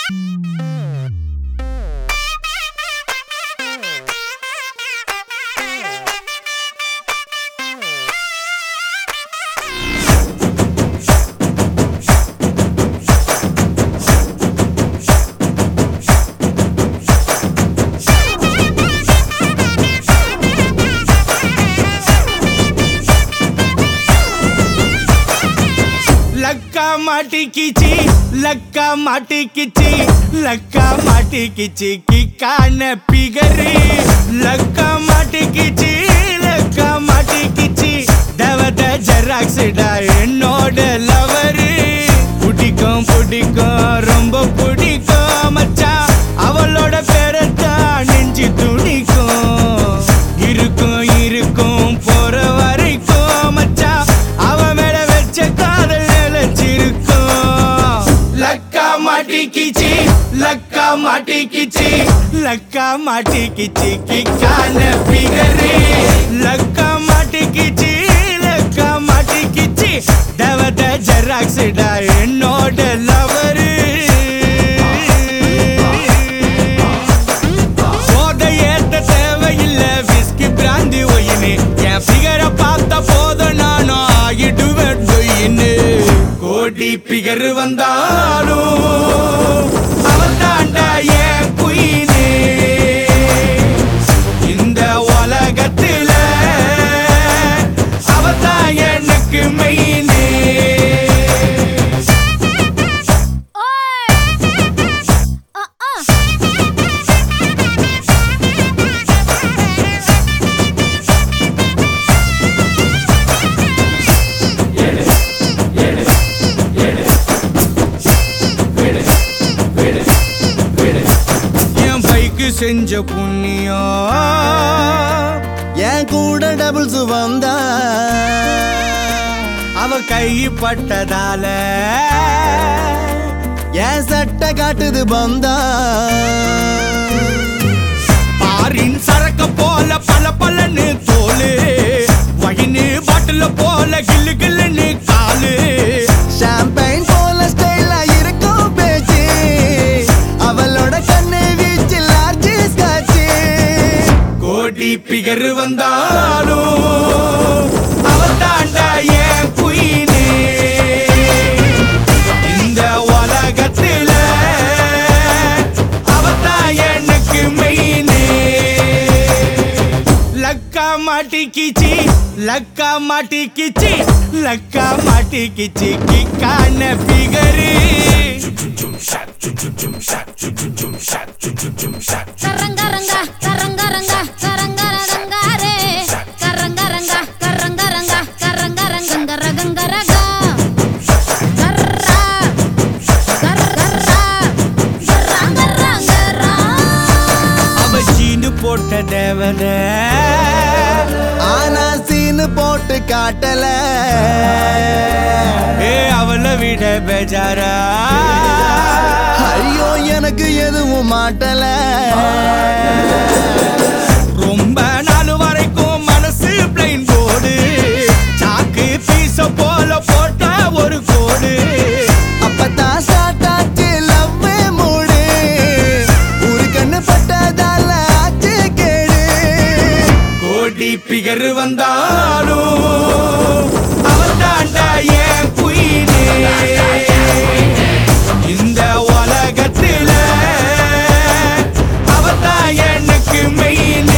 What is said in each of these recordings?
லக்கா மாட்டிக்கிச்சி லக்கா மாட்டிக்கிச்சி லக்கா மாட்டிக்கிச்சி கிக்கான figure லக்கா மாட்டிக்கிச்சி லக்கா மாட்டிக்கிச்சி தவத ஜெராக்ஸ்டா என்னோட lover பிடிக்கும் பிடிக்கும் ரொம்ப பிடிக்கும் மச்சான் அவளோட பேரத்தான் நெஞ்சு துணிக்கும் இருக்கும் இருக்கும் போற வரைக்கும் மச்சான் அவன் மேல வச்ச காதல் நிலைச்சிருக்கும் லக்கா மாட்டிக்கிச்சி லக்கா மாட்டிக்கிச்சி லக்கா மாட்டிக்கிச்சி கிக்கான பிகரு லக்கா மாட்டிக்கிச்சி லக்கா மாட்டிக்கிச்சி தவத ஜெராக்ஸ்டா என்னோட லவரு போதை ஏத்த தேவையில்ல விஸ்கி பிராந்தி ஒயினு என் பிகரை பார்த்த போதும் நானும் ஆகிடுவேன் டொயின்னு கோடி பிகர் வந்தாலும் அவன் தாண்டா என் குயினே இந்த உலகத்துல அவதான் எனக்கு மெயினே என் பைக்கு செஞ்ச புண்ணியம் என் கூட டபுள்ஸ் வந்தா அவ கை பட்டதால என் சட்டை காட்டுது பந்தா பாரின் சரக்க போல பல பலன்னு தோலு வயின்னு பாட்டில போல கில்லு கில்லுன்னு காலு ஷாம்பைன் போல ஸ்டைலா இருக்கும் பேச்சு அவளோட கண்ணு வீச்சு லார்ஜ் ஸ்காட்சி கோடி பிகர் வந்தாலும் அவ தாண்டா என் குயினே இந்த உலகத்துல அவதான் எனக்கு மெயினே லக்கா மாட்டிக்கிச்சி லக்கா மாட்டிக்கிச்சி லக்கா மாட்டிக்கிச்சி கிக்கான பிகரு கரங்கரங்க கரங்கரங்க கரங்கரங்கரே கரங்கரங்க கரங்கரங்க கரங்கரங்கரகங்கரகா கர்ரா கர்ரா கரங்கரங்கரா அவ சீனு போட்ட தேவத ஆனா சீனு போட்டு காட்டல ஏ அவளை விட பெஜாரா ஐயோ எனக்கு எதுவும் மாட்டல ரொம்ப நாள் வரைக்கும் மனசு பிளைன் போடு சாக்கு பீச போல போட்ட ஒரு கோடு அப்பதான் ஸ்டார்ட் ஆச்சு லவ் மூடு ஒரு கண்ணு பட்டதால ஆச்சு கேடு கோடி பிகர் வந்தாலும் அவன் தாண்டா என் குயினே இந்த உலகத்துல அவதான் எனக்கு மெயினே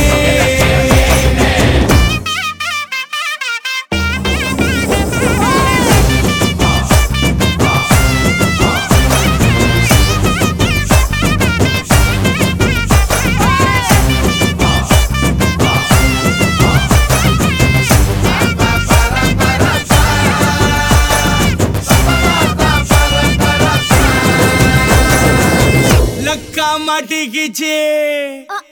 லக்கா மாட்டிக்கிச்சு ஆ